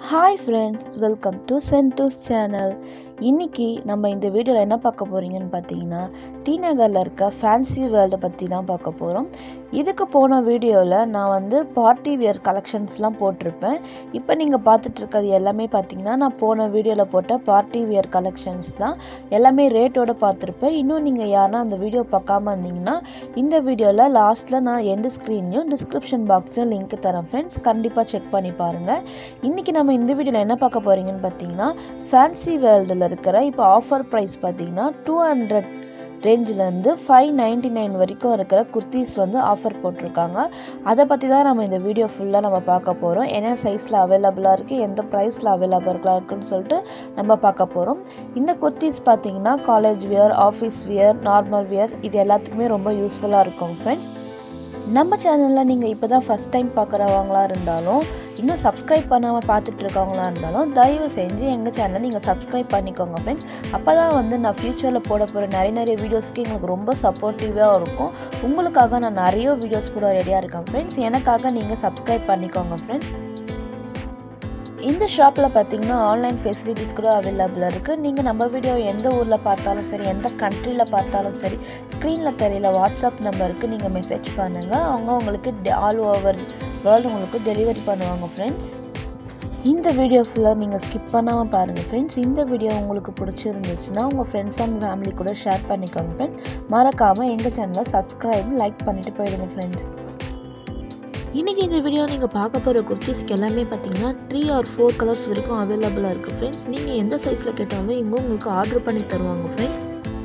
hi friends welcome to சென்டூஸ் channel இன்றைக்கி நம்ம இந்த வீடியோவில் என்ன பார்க்க போகிறீங்கன்னு பார்த்தீங்கன்னா டி நகரில் இருக்க ஃபேன்சி வேர்ல்டை பற்றி தான் பார்க்க போகிறோம் இதுக்கு போன வீடியோவில் நான் வந்து பார்ட்டி வியர் கலெக்ஷன்ஸ்லாம் போட்டிருப்பேன் இப்போ நீங்கள் பார்த்துட்டு இருக்கிறது எல்லாமே பார்த்தீங்கன்னா நான் போன வீடியோவில் போட்ட பார்ட்டி வியர் கலெக்ஷன்ஸ் தான் எல்லாமே ரேட்டோட பார்த்துருப்பேன் இன்னும் நீங்கள் யாருன்னா அந்த வீடியோ பார்க்காம இருந்தீங்கன்னா இந்த வீடியோவில் லாஸ்ட்டில் நான் எந்த ஸ்க்ரீன்லையும் டிஸ்கிரிப்ஷன் பாக்ஸ்லையும் லிங்க் தரேன் ஃப்ரெண்ட்ஸ் கண்டிப்பாக செக் பண்ணி பாருங்கள் இன்றைக்கி நம்ம இந்த வீடியோவில் என்ன பார்க்க போகிறீங்கன்னு பார்த்தீங்கன்னா ஃபேன்சி வேர்ல்டில் இருக்கிற இப்போ ஆஃபர் ப்ரைஸ் பார்த்தீங்கன்னா டூ ஹண்ட்ரட் ரேஞ்சிலேருந்து ஃபைவ் நைன்ட்டி நைன் வரைக்கும் இருக்கிற குர்த்திஸ் வந்து ஆஃபர் போட்டிருக்காங்க அதை பற்றி தான் நம்ம இந்த வீடியோ ஃபுல்லாக நம்ம பார்க்க போகிறோம் என்ன சைஸில் அவைலபிளாக இருக்குது எந்த ப்ரைஸில் அவைலபிளாக இருக்குன்னு சொல்லிட்டு நம்ம பார்க்க போகிறோம் இந்த குர்த்திஸ் பார்த்தீங்கன்னா college wear office wear normal wear இது எல்லாத்துக்குமே ரொம்ப யூஸ்ஃபுல்லாக இருக்கும் ஃப்ரெண்ட்ஸ் நம்ம சேனலில் நீங்கள் இப்போ தான் ஃபஸ்ட் டைம் பார்க்குறவங்களா இருந்தாலும் இன்னும் சப்ஸ்கிரைப் பண்ணாமல் பார்த்துட்டு இருக்கவங்களா இருந்தாலும் தயவு செஞ்சு எங்கள் சேனலை நீங்கள் சப்ஸ்கிரைப் பண்ணிக்கோங்க ஃப்ரெண்ட்ஸ் அப்போ தான் வந்து நான் ஃப்யூச்சரில் போட போகிற நிறைய நிறைய வீடியோஸ்க்கு எங்களுக்கு ரொம்ப சப்போர்ட்டிவாக இருக்கும் உங்களுக்காக நான் நிறைய வீடியோஸ் கூட ரெடியாக இருக்கேன் ஃப்ரெண்ட்ஸ் எனக்காக நீங்கள் சப்ஸ்கிரைப் பண்ணிக்கோங்க ஃப்ரெண்ட்ஸ் இந்த ஷாப்பில் பார்த்தீங்கன்னா ஆன்லைன் ஃபெசிலிட்டிஸ் கூட அவைலபிளாக இருக்குது நீங்கள் நம்ம வீடியோ எந்த ஊரில் பார்த்தாலும் சரி எந்த கண்ட்ரியில் பார்த்தாலும் சரி ஸ்க்ரீனில் தெரியல வாட்ஸ்அப் நம்பருக்கு நீங்கள் மெசேஜ் பண்ணுங்கள் அவங்க உங்களுக்கு ஆல் ஓவர் வேர்ல்டு உங்களுக்கு டெலிவரி பண்ணுவாங்க ஃப்ரெண்ட்ஸ் இந்த வீடியோ ஃபுல்லாக நீங்கள் ஸ்கிப் பண்ணாமல் பாருங்கள் ஃப்ரெண்ட்ஸ் இந்த வீடியோ உங்களுக்கு பிடிச்சிருந்துச்சுன்னா உங்கள் ஃப்ரெண்ட்ஸ் அண்ட் ஃபேமிலி கூட ஷேர் பண்ணிக்கோங்க ஃப்ரெண்ட்ஸ் மறக்காமல் எங்கள் சேனலை சப்ஸ்கிரைப் லைக் பண்ணிவிட்டு போயிடுங்க ஃப்ரெண்ட்ஸ் இன்றைக்கி இந்த வீடியோ நீங்கள் பார்க்க போகிற குர்த்திஸ்க்கு எல்லாமே பார்த்தீங்கன்னா த்ரீ ஆர் ஃபோர் கலர்ஸ் வரைக்கும் அவைலபிளாக இருக்குது ஃப்ரெண்ட்ஸ் நீங்கள் எந்த சைஸில் கேட்டாலும் இவங்க உங்களுக்கு ஆர்டர் பண்ணி தருவாங்க ஃப்ரெண்ட்ஸ்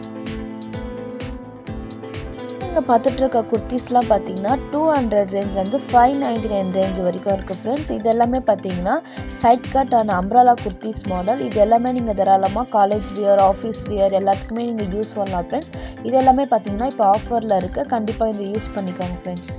நீங்கள் பார்த்துட்டு இருக்க குர்த்திஸ்லாம் பார்த்தீங்கன்னா டூ ஹண்ட்ரட் ரேஞ்ச்லேருந்து ஃபைவ் நைன்டி நைன் ரேஞ்ச் வரைக்கும் இருக்குது ஃப்ரெண்ட்ஸ் இது எல்லாமே பார்த்தீங்கன்னா side cut and umbrella kurtis model இது எல்லாமே நீங்கள் தாராளமாக காலேஜ் வியர் ஆஃபீஸ் வியர் எல்லாத்துக்குமே நீங்கள் யூஸ் பண்ணலாம் ஃப்ரெண்ட்ஸ் இது எல்லாமே பார்த்தீங்கன்னா இப்போ ஆஃபரில் இருக்குது கண்டிப்பாக இதை யூஸ் பண்ணிக்கோங்க ஃப்ரெண்ட்ஸ்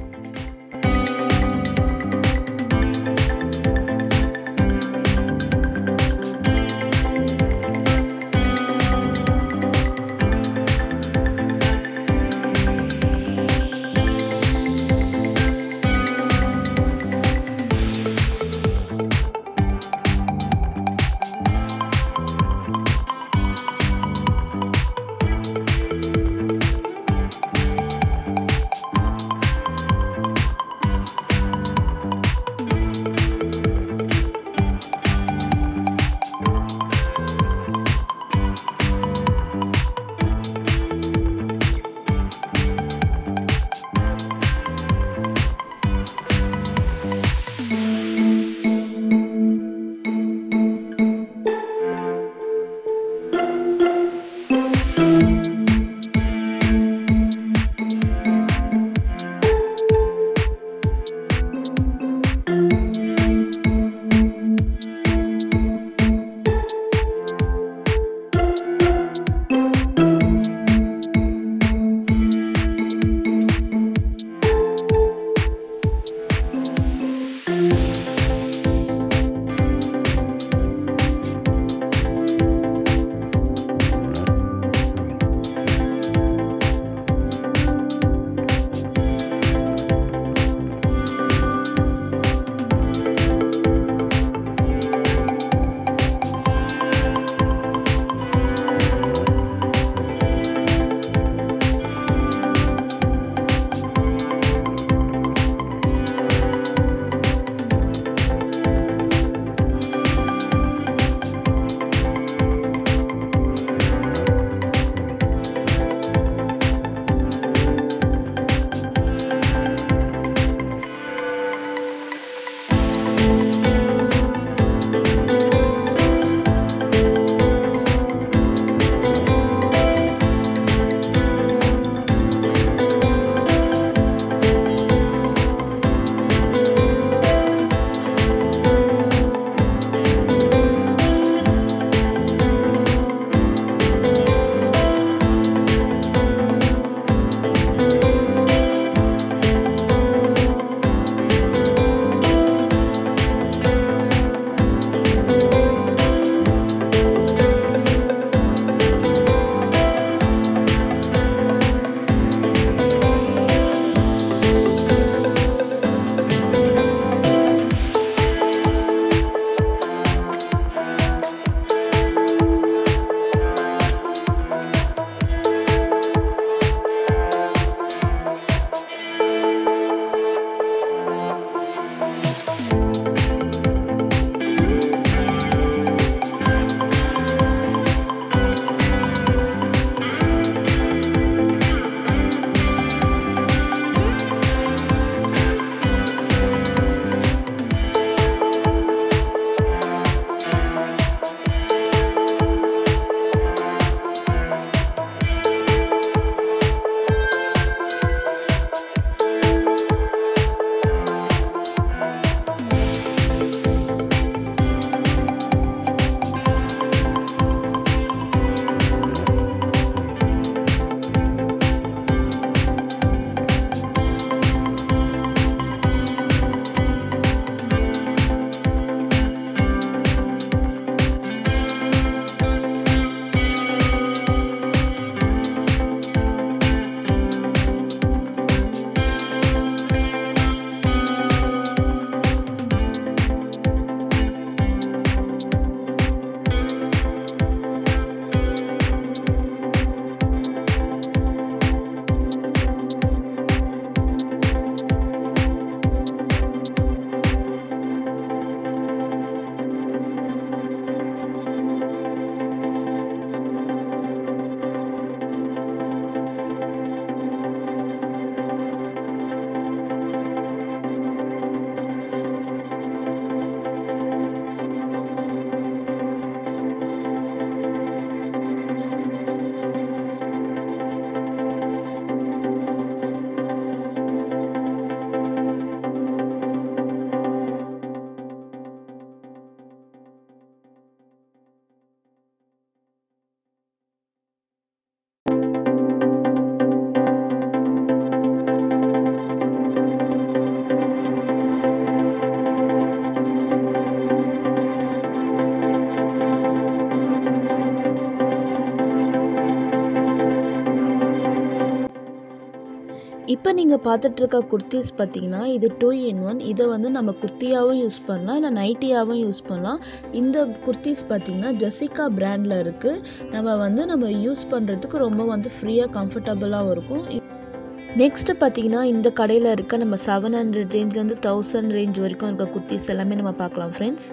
இப்போ நீங்கள் பார்த்துட்ருக்க குர்த்திஸ் பார்த்தீங்கன்னா இது டூ இன் ஒன் இதை வந்து நம்ம குர்த்தியாகவும் யூஸ் பண்ணலாம் இல்லை நைட்டியாகவும் யூஸ் பண்ணலாம் இந்த குர்த்திஸ் பார்த்தீங்கன்னா ஜெசிகா பிராண்டில் இருக்குது நம்ம வந்து நம்ம யூஸ் பண்ணுறதுக்கு ரொம்ப வந்து ஃப்ரீயாக கம்ஃபர்டபுளாகவும் இருக்கும் நெக்ஸ்ட்டு பார்த்தீங்கன்னா இந்த கடையில் இருக்க நம்ம செவன் ஹண்ட்ரட் ரேஞ்ச்லேருந்து தௌசண்ட் ரேஞ்ச் வரைக்கும் இருக்க குர்த்திஸ் எல்லாமே நம்ம பார்க்கலாம் ஃப்ரெண்ட்ஸ்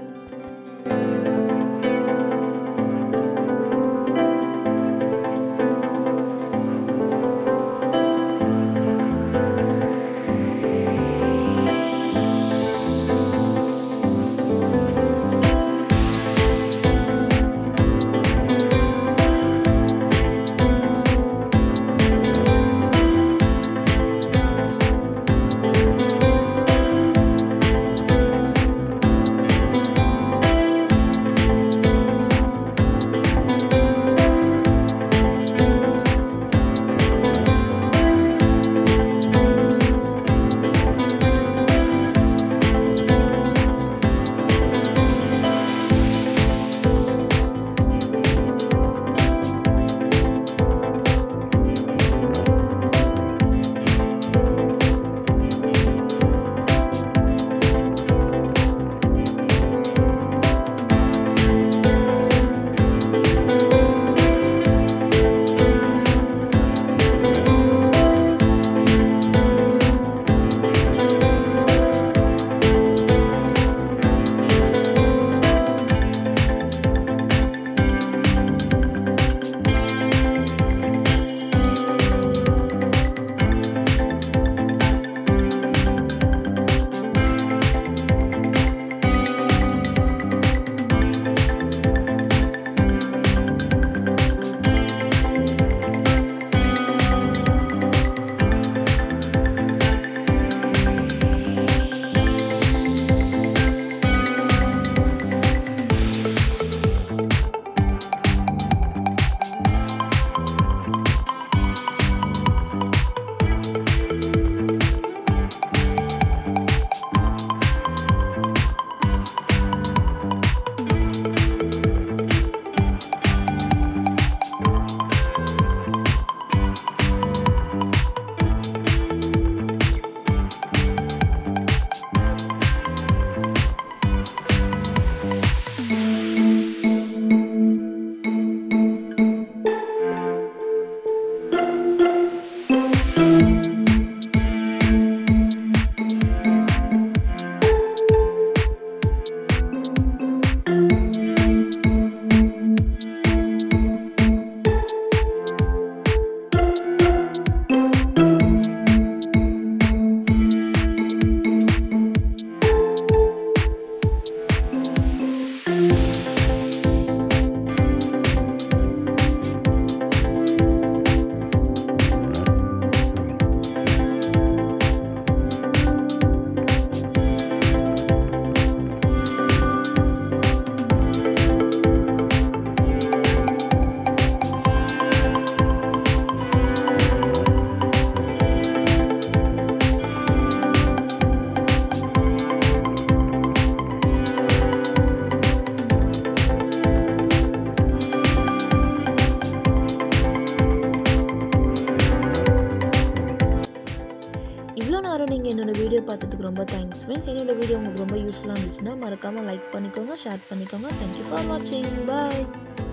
இவ்வளோ நேரம் நீங்கள் என்னோட வீடியோ பார்த்ததுக்கு ரொம்ப தேங்க்ஸ் ஃப்ரெண்ட்ஸ் என்னோட வீடியோ உங்களுக்கு ரொம்ப யூஸ்ஃபுல்லாக இருந்துச்சுன்னா மறக்காமல் லைக் பண்ணிக்கோங்க ஷேர் பண்ணிக்கோங்க தேங்க்யூ ஃபார் வாட்சிங் பாய்